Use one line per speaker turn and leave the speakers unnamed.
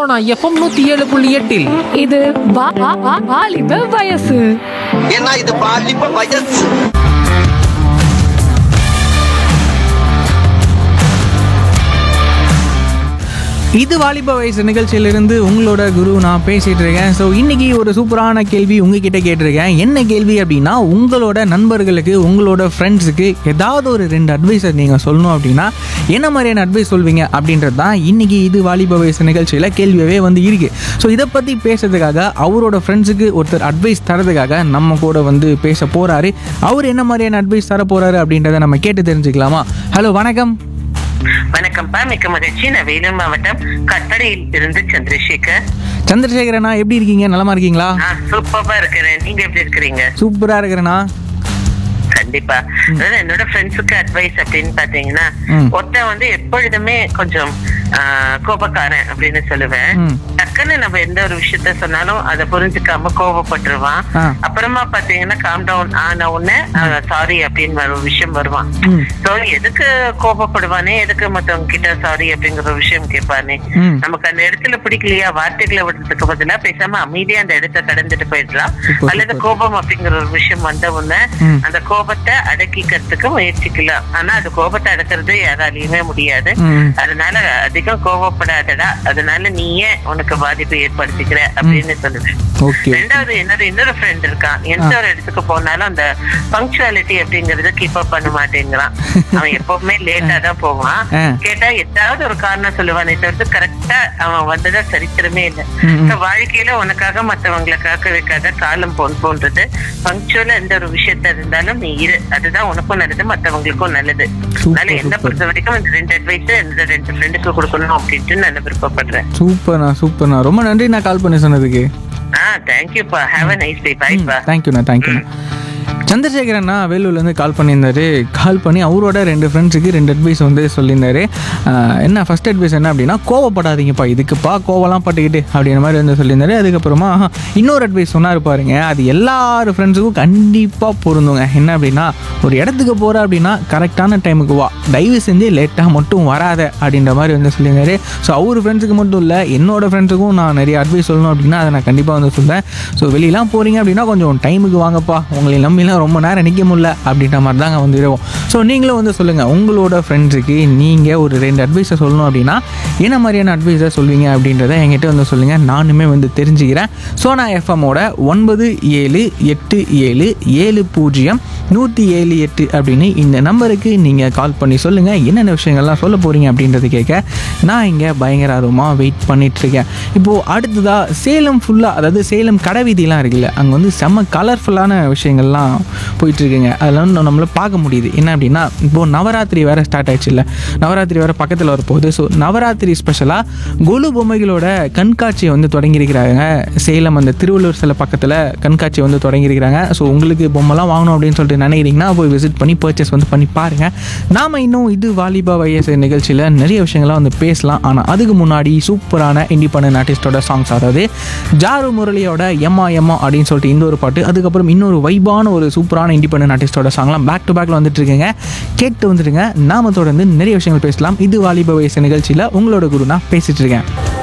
Sona FM நூத்தி ஏழு புள்ளி எட்டில்
இது வா- வா- வா- வாலிப வயசு
ஏன்னா இது பாலிப்ப வயசு
இது வாலிப வயசு நிகழ்ச்சியிலிருந்து உங்களோட குரு நான் பேசிட்டு இருக்கேன் ஸோ இன்னைக்கு ஒரு சூப்பரான கேள்வி உங்ககிட்ட கேட்டிருக்கேன் என்ன கேள்வி அப்படின்னா உங்களோட நண்பர்களுக்கு உங்களோட ஃப்ரெண்ட்ஸுக்கு ஏதாவது ஒரு ரெண்டு அட்வைஸை நீங்கள் சொல்லணும் அப்படின்னா என்ன மாதிரியான அட்வைஸ் சொல்வீங்க அப்படின்றது தான் இன்னைக்கு இது வாலிப வயசு நிகழ்ச்சியில் கேள்வியாகவே வந்து இருக்கு ஸோ இதை பற்றி பேசுறதுக்காக அவரோட ஃப்ரெண்ட்ஸுக்கு ஒருத்தர் அட்வைஸ் தரதுக்காக நம்ம கூட வந்து பேச போறாரு அவர் என்ன மாதிரியான அட்வைஸ் தர போறாரு அப்படின்றத நம்ம கேட்டு தெரிஞ்சுக்கலாமா ஹலோ வணக்கம்
வணக்கம்ப்பா மிக்க மகிழ்ச்சி நான் வேலூர் மாவட்டம் கட்டடையில் இருந்து சந்திரசேகர்
சந்திரசேகரண்ணா எப்படி இருக்கீங்க நலமா இருக்கீங்களா
ஆ சூப்பரா இருக்கிறேன் நீங்க எப்படி இருக்கிறீங்க
சூப்பரா இருக்கிறேண்ணா
கண்டிப்பா அதாவது என்னோட ஃப்ரெண்ட்ஸுக்கு அட்வைஸ் அப்படின்னு பாத்தீங்கன்னா
ம்.
ஒருத்தன் வந்து எப்பொழுதுமே கொஞ்சம் ஆ, கோபக்காரன் அப்படின்னு சொல்லுவேன்
ம்.
டக்குன்னு நம்ம எந்த ஒரு விஷயத்த சொன்னாலும் அதை புரிஞ்சுக்காம கோபப்பட்டுருவான்
ஆ.
அப்புறமா பாத்தீங்கன்னா காம் டவுன் ஆன உடனே சாரி அப்படின்னு ஒரு விஷயம் வருவான்
ம்.
சோ எதுக்கு கோபப்படுவானே எதுக்கு மத்தவங்க கிட்ட சாரி அப்படிங்கிற ஒரு விஷயம் கேட்பானே
ம்.
நமக்கு அந்த இடத்துல பிடிக்கலையா வார்த்தைகளை விடுறதுக்கு பதிலா பேசாம அமைதியா அந்த இடத்த கடந்துட்டு போயிடலாம்
Super,
அல்லது
super.
கோபம் அப்படிங்கிற ஒரு விஷயம் வந்த உடனே
ம்.
அந்த கோபத்தை அடக்கிக்கிறதுக்கு முயற்சிக்கலாம் ஆனா அது கோபத்தை அடக்கிறது யாராலையுமே முடியாது
ம்.
அதனால அதிகம் கோபப்படாதடா அதனால நீயே உனக்கு பாதிப்பு ஏற்படுத்திக்கிற அப்படின்னு சொல்லுவேன்
ஓகே
ரெண்டாவது என்னோட இன்னொரு ஃப்ரெண்ட் இருக்கான் எந்த ஒரு இடத்துக்கு போனாலும் அந்த பங்க்சுவாலிட்டி அப்படிங்கறத கீப் அப் பண்ண மாட்டேங்கிறான் அவன் எப்பவுமே லேட்டா தான் போவான்
ஆ.
கேட்டா ஏதாவது ஒரு காரணம் சொல்லுவானே தவிர்த்து கரெக்டா அவன் வந்ததா சரித்திரமே இல்லை
ம், ம்.
So, வாழ்க்கையில உனக்காக மத்தவங்களை காக்க வைக்காத காலம் போன் போன்றது பங்க்சுவலா எந்த ஒரு விஷயத்த இருந்தாலும் நீ இரு அதுதான் உனக்கும் நல்லது மத்தவங்களுக்கும் நல்லது அதனால என்ன
super.
பொறுத்த வரைக்கும் இந்த ரெண்டு அட்வைஸ் இந்த ரெண்டு ஃப்ரெண்டுக்கு கொடுக்கணும் அப்படின்ட்டு நான் விருப்பப்படுறேன்
சூப்பர்ண்ணா சூப்பர்ண்ணா ரொம்ப நன்றி நான் கால் பண்ணி சொன்னதுக்கு
ஆ தேங்க்யூப்பா ஹாவ் அ நைஸ் டே பைப்பா
தேங்க்யூண்ணா தேங்க்யூண்ணா சந்திரசேகரண்ணா வேலூர்லேருந்து கால் பண்ணியிருந்தாரு கால் பண்ணி அவரோட ரெண்டு ஃப்ரெண்ட்ஸுக்கு ரெண்டு அட்வைஸ் வந்து சொல்லியிருந்தாரு ஆஹ் என்ன ஃபர்ஸ்ட் அட்வைஸ் என்ன அப்படின்னா கோவப்படாதீங்கப்பா இதுக்குப்பா கோவலாம் பட்டுக்கிட்டு அப்படின்ற மாதிரி வந்து சொல்லியிருந்தாரு அதுக்கப்புறமா ஆஹா, இன்னொரு அட்வைஸ் சொன்னார் பாருங்க அது எல்லார் ஃப்ரெண்ட்ஸுக்கும் கண்டிப்பாக பொருந்துங்க என்ன அப்படின்னா ஒரு இடத்துக்கு போகிற அப்படின்னா கரெக்டான டைமுக்கு வா தயவு செஞ்சு லேட்டாக மட்டும் வராத அப்படின்ற மாதிரி வந்து சொல்லியிருந்தாரு ஸோ அவர் ஃப்ரெண்ட்ஸுக்கு மட்டும் இல்லை என்னோட ஃப்ரெண்ட்ஸுக்கும் நான் நிறைய அட்வைஸ் சொல்லணும் அப்படின்னா அதை நான் கண்டிப்பாக வந்து சொல்கிறேன் ஸோ வெளியெல்லாம் போகிறீங்க அப்படின்னா கொஞ்சம் டைமுக்கு வாங்கப்பா உங்களை நம்பிலாம் ரொம்ப நேரம் நிற்க முடியல அப்படின்ற மாதிரி தாங்க வந்து இருக்கும் ஸோ நீங்களும் வந்து சொல்லுங்கள் உங்களோட ஃப்ரெண்ட்ஸுக்கு நீங்கள் ஒரு ரெண்டு அட்வைஸை சொல்லணும் அப்படின்னா என்ன மாதிரியான அட்வைஸை சொல்வீங்க அப்படின்றத என்கிட்ட வந்து சொல்லுங்கள் நானுமே வந்து தெரிஞ்சுக்கிறேன் சோனா எஃப்எம்மோட ஒன்பது ஏழு எட்டு ஏழு ஏழு பூஜ்ஜியம் நூற்றி ஏழு எட்டு அப்படின்னு இந்த நம்பருக்கு நீங்கள் கால் பண்ணி சொல்லுங்கள் என்னென்ன விஷயங்கள்லாம் சொல்ல போகிறீங்க அப்படின்றது கேட்க நான் இங்கே பயங்கர ஆர்வமாக வெயிட் பண்ணிகிட்ருக்கேன் இப்போது அடுத்ததாக சேலம் ஃபுல்லாக அதாவது சேலம் கடைவீதிலாம் இருக்குல்ல அங்கே வந்து செம்ம கலர்ஃபுல்லான விஷயங்கள்லாம் போயிட்டுருக்குங்க அதெல்லாம் வந்து நம்மளால பார்க்க முடியுது என்ன அப்படின்னா இப்போது நவராத்திரி வேறு ஸ்டார்ட் ஆயிடுச்சு இல்லை நவராத்திரி வேறு பக்கத்தில் வரப்போகுது ஸோ நவராத்திரி ஸ்பெஷலாக கொலு பொம்மைகளோட கண்காட்சியை வந்து தொடங்கியிருக்கிறாங்க சேலம் அந்த திருவள்ளூர் சில பக்கத்தில் கண்காட்சி வந்து தொடங்கியிருக்கிறாங்க ஸோ உங்களுக்கு பொம்மைலாம் வாங்கணும் அப்படின்னு சொல்லிட்டு நினைக்கிறீங்கன்னா போய் விசிட் பண்ணி பர்ச்சேஸ் வந்து பண்ணி பாருங்கள் நாம் இன்னும் இது வாலிபா வயசு நிகழ்ச்சியில் நிறைய விஷயங்கள்லாம் வந்து பேசலாம் ஆனால் அதுக்கு முன்னாடி சூப்பரான இண்டிபெண்டன்ட் ஆர்டிஸ்டோட சாங்ஸ் அதாவது ஜாரு முரளியோட எம்மா எம்மா அப்படின்னு சொல்லிட்டு இந்த ஒரு பாட்டு அதுக்கப்புறம் இன்னொரு வைபான ஒரு சூப்பரான இண்டிபெண்டன்ட் ஆர்டிஸ்டோட சாங்லாம் பேக் டு பேக்கில் வந்துட்டு இருக்குங்க கேட்டு வந்துடுங்க நாம தொடர்ந்து நிறைய விஷயங்கள் பேசலாம் இது வாலிப வயசு நிகழ்ச்சியில் உங்களோட குரு நான் பேசிட்டு இருக்கேன்